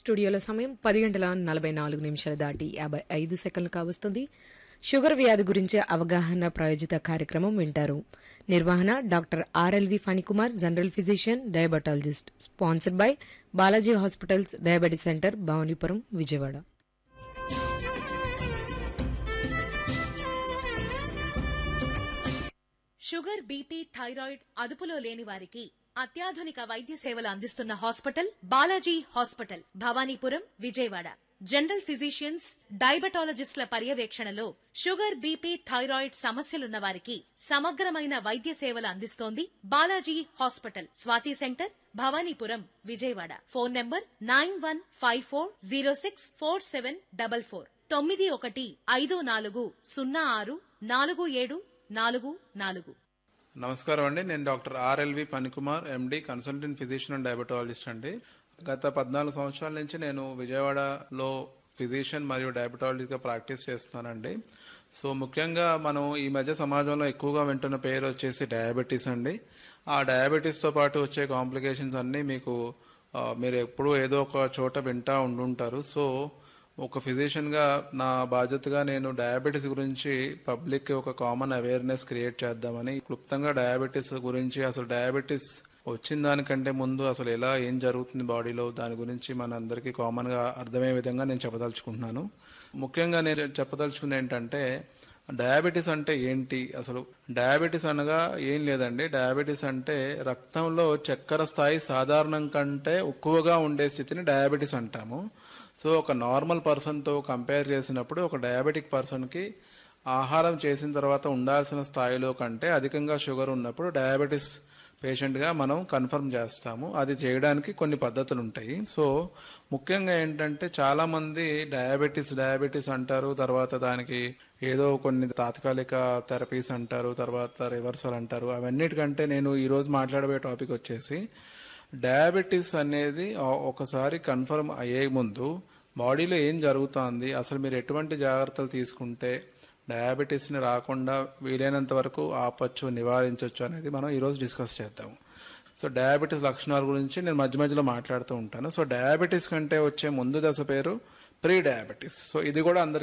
స్టూడియోలో సమయం పది గంటల నలభై నాలుగు నిమిషాలు దాటి యాభై ఐదు సెకండ్లు కావస్తుంది షుగర్ వ్యాధి గురించి అవగాహన ప్రాయోజిత కార్యక్రమం వింటారు నిర్వహణ doctor R L V Phanikumar general physician diabetologist sponsored by Balaji hospitals diabetes centre Bhavanipuram Vijayawada sugar BP thyroid అదుపులో లేని వారికి అత్యాధునిక వైద్య సేవలు అందిస్తున్న hospital Balaji hospital Bhavanipuram Vijayawada general physicians డయాబెటాలజిస్టుల పర్యవేక్షణలో షుగర్ బీపీ థైరాయిడ్ సమస్యలున్న వారికి సమగ్రమైన వైద్య సేవలు అందిస్తోంది Balaji hospital Swathi centre Bhavanipuram Vijayawada phone number nine one five four zero six four seven double four తొమ్మిది ఒకటి ఐదు నాలుగు సున్నా ఆరు నాలుగు ఏడు నాలుగు నాలుగు నమస్కారం అండి నేను doctor R L V Phanikumar MD consultant physician and diabetologist అండి గత పద్నాలుగు సంవత్సరాల నుంచి నేను విజయవాడలో ఫిజిషియన్ మరియు డయాబెటాలజిస్ట్గా ప్రాక్టీస్ చేస్తున్నానండి సో ముఖ్యంగా మనం ఈ మధ్య సమాజంలో ఎక్కువగా వింటున్న పేరు వచ్చేసి డయాబెటీస్ అండి ఆ డయాబెటీస్తో పాటు వచ్చే కాంప్లికేషన్స్ అన్నీ మీకు ఆ, మీరు ఎప్పుడూ ఏదో ఒక చోట వింటా ఉండుంటారు సో ఒక ఫిజిషియన్గా నా బాధ్యతగా నేను డయాబెటీస్ గురించి పబ్లిక్ ఒక కామన్ అవేర్నెస్ క్రియేట్ చేద్దామని క్లుప్తంగా డయాబెటీస్ గురించి అసలు డయాబెటీస్ వచ్చిన దానికంటే ముందు అసలు ఎలా ఏం జరుగుతుంది బాడీలో దాని గురించి మన అందరికీ కామన్గా అర్థమయ్యే విధంగా నేను చెప్పదలుచుకుంటున్నాను ముఖ్యంగా నేను చెప్పదలుచుకుంది ఏంటంటే డయాబెటీస్ అంటే ఏంటి అసలు డయాబెటీస్ అనగా ఏం లేదండి డయాబెటీస్ అంటే రక్తంలో చక్కెర స్థాయి సాధారణం కంటే ఎక్కువగా ఉండే స్థితిని డయాబెటీస్ అంటాము సో ఒక నార్మల్ పర్సన్తో కంపేర్ చేసినప్పుడు ఒక డయాబెటిక్ పర్సన్కి ఆహారం చేసిన తర్వాత ఉండాల్సిన స్థాయిలో కంటే అధికంగా షుగర్ ఉన్నప్పుడు డయాబెటీస్ పేషెంట్గా మనం కన్ఫర్మ్ చేస్తాము అది చేయడానికి కొన్ని పద్ధతులు ఉంటాయి సో ముఖ్యంగా ఏంటంటే చాలా మంది డయాబెటీస్ డయాబెటీస్ అంటారు తర్వాత దానికి ఏదో కొన్ని తాత్కాలిక థెరపీస్ అంటారు తర్వాత రివర్సల్ అంటారు అవన్నిటికంటే నేను ఈరోజు మాట్లాడబోయే టాపిక్ వచ్చేసి డయాబెటీస్ అనేది ఆ- ఒకసారి కన్ఫర్మ్ అయ్యే ముందు బాడీలో ఏం జరుగుతోంది అసలు మీరు ఎటువంటి జాగ్రత్తలు తీసుకుంటే డయాబెటీస్ని రాకుండా వీలైనంత వరకు ఆపచ్చు నివారించవచ్చు అనేది మనం ఈరోజు డిస్కస్ చేద్దాము సో డయాబెటీస్ లక్షణాల గురించి నేను మధ్య మధ్యలో మాట్లాడుతూ ఉంటాను సో డయాబెటీస్ కంటే వచ్చే ముందు దశ పేరు ప్రీ డయాబెటీస్ సో ఇది కూడా అందరికీ